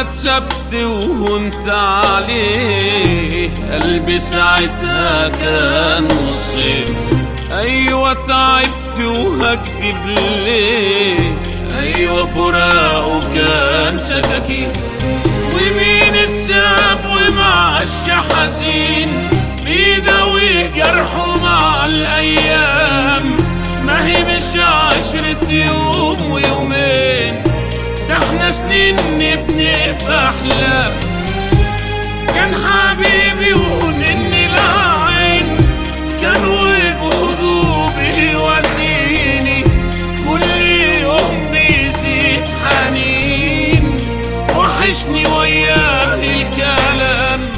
اتسبت وهنت عليه قلبي ساعتها كان نصين ايوه تعبت وهكدب ليه ايوه فراقه كان سكاكين ومين اتساب ومعش حزين بيداوي جرحه مع الايام ما هي مش عشرة يوم ويومين ده احنا سنين نبني في احلام كان حبيبي ونني العين كان وجوده بيواسيني كل يوم بيزيد حنين وحشني وياه الكلام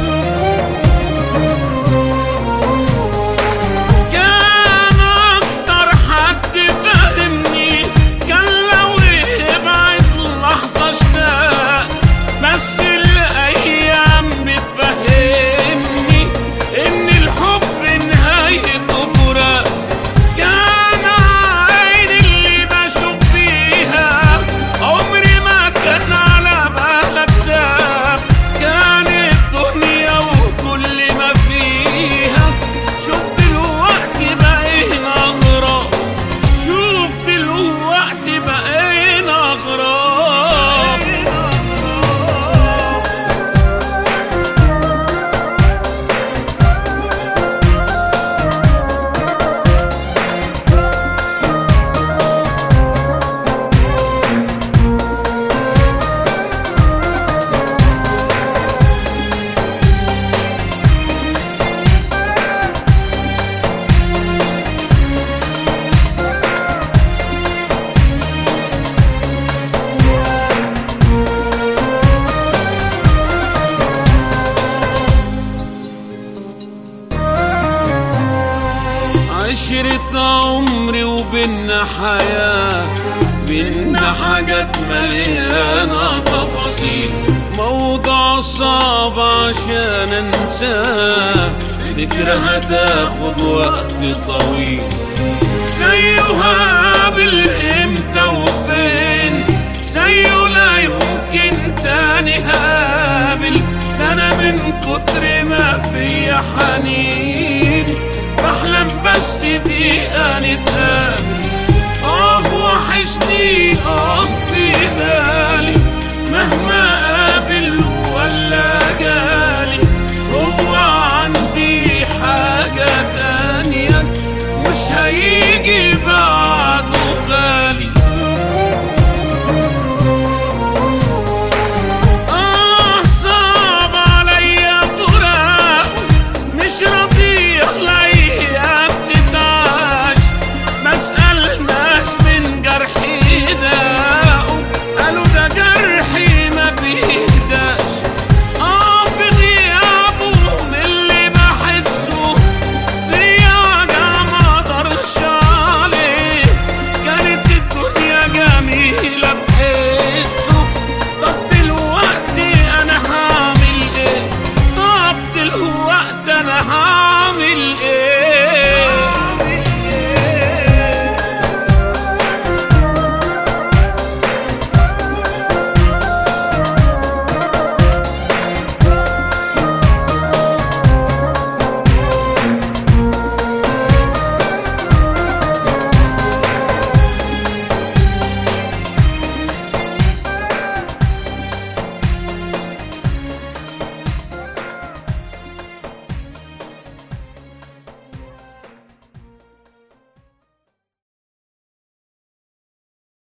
كان اكتر حد فاهمني كان لو يبعد لحظة اشتاق بس الايام بتفهمني ان الحب نهايته فراق كان عين اللي بشوف فيها عمري ما كان على بالك ساب كان الدنيا وكل ما فيها شوف دلوقتي بقينا اغراب شوف دلوقتي بقينا اغراب عشرة عمري وبينا حياة بينا حاجات مليانة تفاصيل موضوع صعب عشان انساه فكرة هتاخد وقت طويل زيه هقابل امتى وفين زيه لا يمكن تاني هقابل ده انا من كتر ما فيا حنين بحلم بس دقيقة نتقابل اه وحشني اه في بالي